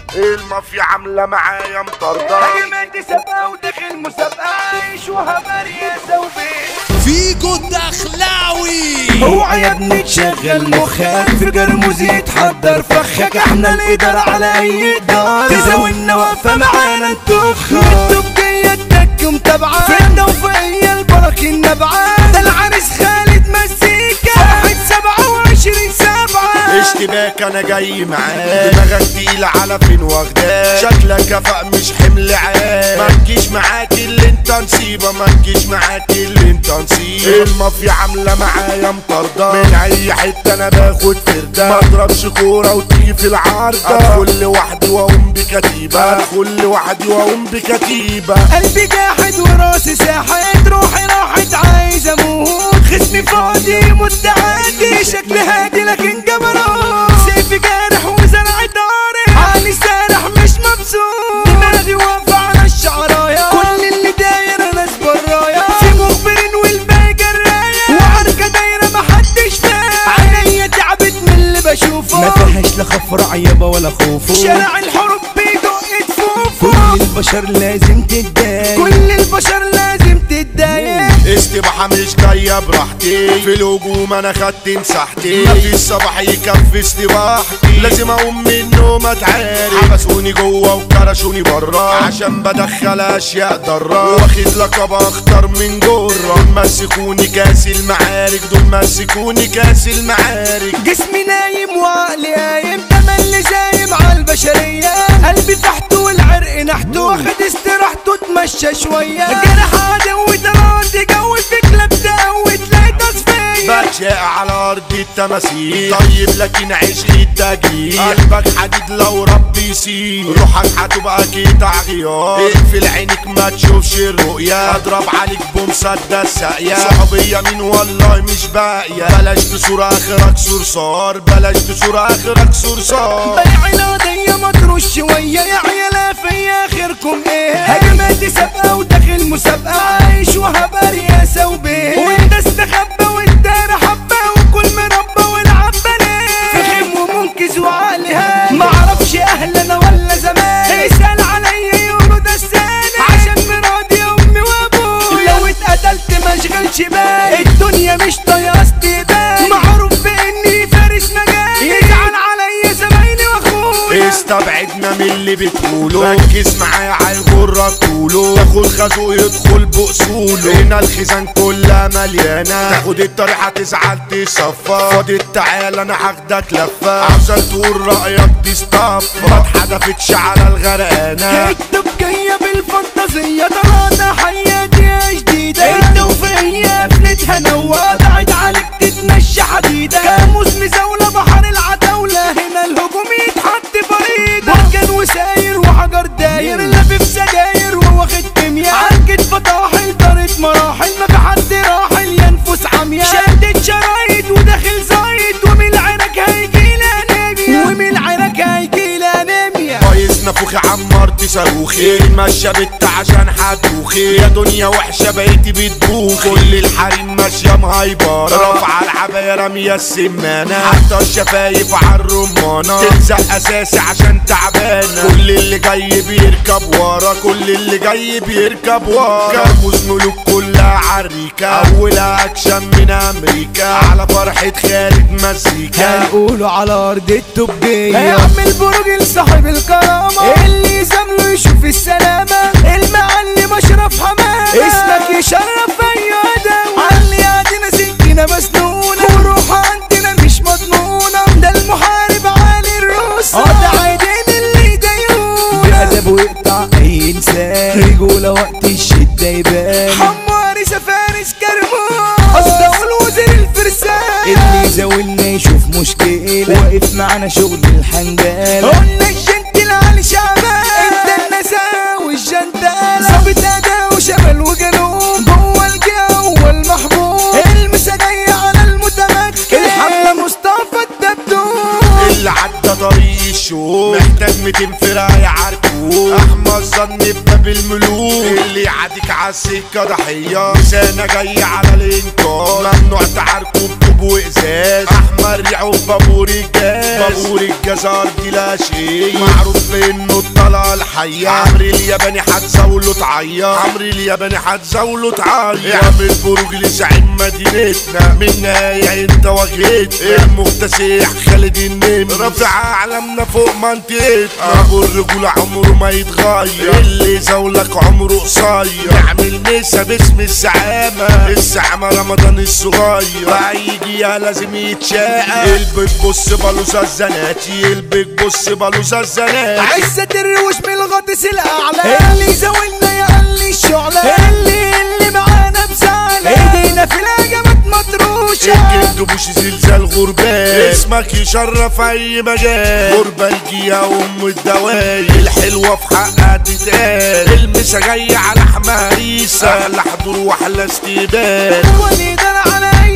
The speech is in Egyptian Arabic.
المافيا عاملة معايا مطردة هجمات سابقة ودخل مسابقة عايش وهبر يا زوبي فيجو الدخلاوي اوعى يا ابني تشغل مخك في جرموز يتحضر فخك احنا الادارة على اي دار تزاولنا واقفة معانا انتخ التبقية الدك متابعة في النوفية البراكين نبعة ده العريس خالد مسيكة فرحة سبعة وعشرين سبعة اشتباك انا جاي معاك دماغك تقيلة على فين واخداك شكلك كفاء مش حمل عاد ما تجيش معاك اللي انت نصيبة ما تجيش معاك اللي انت نصيبة المافيا عاملة معايا مطاردة من اي حتة انا باخد فردة ما اضربش كورة وتيجي في العارضة ادخل لوحدي واقوم بكتيبة ادخل لوحدي واقوم بكتيبة قلبي جاحد وراسي ساحد روحي راحت عايز اموت خصمي فاضي مستعد شكلي هادي لكن جبروت سيفي جارح وزرع داري حالي سارح مش مبسوط دماغي واقفة على الشعراية كل اللي داير ناس برايا في مخبرين والباقي جراية وعركة دايرة محدش فاهم عينيا تعبت من اللي بشوفه ما فيهاش لا خفرع يابا ولا خوف شارع الحروب بيدق تفوفه كل البشر لازم تتضايق كل البشر لازم تتضايق استباحة مش جاية براحتي في الهجوم انا خدت مساحتي مفيش صباح يكفي استباحتي لازم اقوم من النوم اتعارك حبسوني جوه وكرشوني برا عشان بدخل اشياء ضرا واخد لقب اخطر من جرة مسكوني كاس المعارك دول مسكوني كاس المعارك جسمي نايم وعقلي قايم تملي زايم على البشرية قلبي تحته والعرق نحته واخد استراحته اتمشى شوية جرح عدوي تراضي جو في كلاب تقوي تلاقي تصفية بتشاء على ارض التماثيل طيب لكن عشقي التجريح قلبك حديد لو ربي يسير روحك هتبقى قطع غيار اقفل عينك ما تشوفش الرؤيا اضرب عليك بمسدس ساقية صحوبية مين والله مش باقية بلاش تصور اخرك صرصار بلاش تصور اخرك صرصار بيع القضية مطروش شوية يا عيالة فيا خيركم ايه هجماتي سابقة وداخل مسابقة عايش وهبر يا سوبي وانت استخبى وانت رحبة وكل مربى والعب في خيم ومنكز وعقلها معرفش اهلنا ولا زمان اسأل عليا يقولوا ده السنة عشان مرادي امي وابوي لو اتقتلت ما اشغلش بالي الدنيا مش طياستي بالي معروف باني فارس مجال يزعل عليا زمايلي واخويا استبعدنا من اللي بتقوله ركز معايا على الغرة طوله تاخد خازوق يدخل بأصوله هنا الخزان كلها مليانة تاخد الطريق هتزعل تصفى فاضي تعالى انا هاخدك لفة عاوزك تقول رأيك دي صطفى ما اتحدفتش على الغرقانة الدبكية بالفانتازية طلعنا حياتي جديدة التوفيقية قفلتها نوى بعد عليك تتمشى حديدة كاموس مزاولة بحر العتاولة هنا الهجوم يتحط فريدة بركان وساير وحجر داير لافف سجاير وواخد كيمياء عالكتف طاحل طارت مراحل ما في حد راحل ينفس عمياء شدت شرايط وداخل زايد ومن العرق هيجيلي انيميا ومن العرق هيجيلي انيميا كويس نفوخي عمرت صاروخي ماشية بنت عشان هتوخي يا دنيا وحشة بقيتي بتبوخي كل الحريم ماشية مهيبرة رافعة العباية رامية السمانة حتى الشفايف على الرمانة تلزق أساسي عشان تعبانة كل اللي جاي بيركب ورا كل اللي جاي بيركب ورا كرموز ملوك كلها عريكة أولها أكشن من أمريكا على فرحة خالد مزيكا هنقوله على ارض التوبية هيعمل بروج لصاحب الكرامة اللي يزامله يشوف السلامة المعلم اشرف حمامة اسمك يشرف اي ادم علي عندنا سكينة مسنونة وروح عندنا مش مضمونة ده المحارب عالي الروس قاطع ايدين اللي يضايقونا بأدبه يقطع اي انسان رجولة وقت الشدة يبان حماري سفارس كرمون اصدق الوزير الفرسان اللي يزاولنا يشوف مشكلة واقف معانا شغل الحنجال قلنا الجنتل علي شعبان انت النساء والجنتال ظابط اداء وشمال وجنوب جوه الجو المحبوب المسا جاية على المتمكن الحملة مصطفى الدبدوب اللي عدى طريق الشوق محتاج 200 فرقة يعاركوه احمد علامة الظن بباب الملوك اللي يعديك عالسكة ضحية لسانة جاي على الانكار ممنوع تعاركوا بطوب وازاز احمر يعوب بابور الجاز بابور الجاز ارضي لا شيء معروف بانه الطلعة الحية عمري الياباني هتزاوله تعيط عمري الياباني هتزاوله تعيط اعمل بروج لزعيم مدينتنا من نهاية انت واجهتنا المكتسح خالد النمر رافع اعلامنا فوق منطقتنا ابو الرجولة عمره ما يتغير اللي زولك عمره قصير نعمل مسا باسم الزعامة الزعامة رمضان الصغير هيجي لازم يتشاقى البيت بص بلوزة الزناتي البيت بص بلوزة الزناتي عزة الروش من الغطس الأعلى اللي زاولنا يعلي الشعلة اللي اللي معانا بزعلة ايدينا في الهجمات مطروشة الجد بوش زلزال غربان اسمك يشرف اي مجال غربة الجيا ام الدوايل الحلوة في حقها تتقال المسا جاي على حماريسة احلى حضور واحلى استقبال هو اللي دار على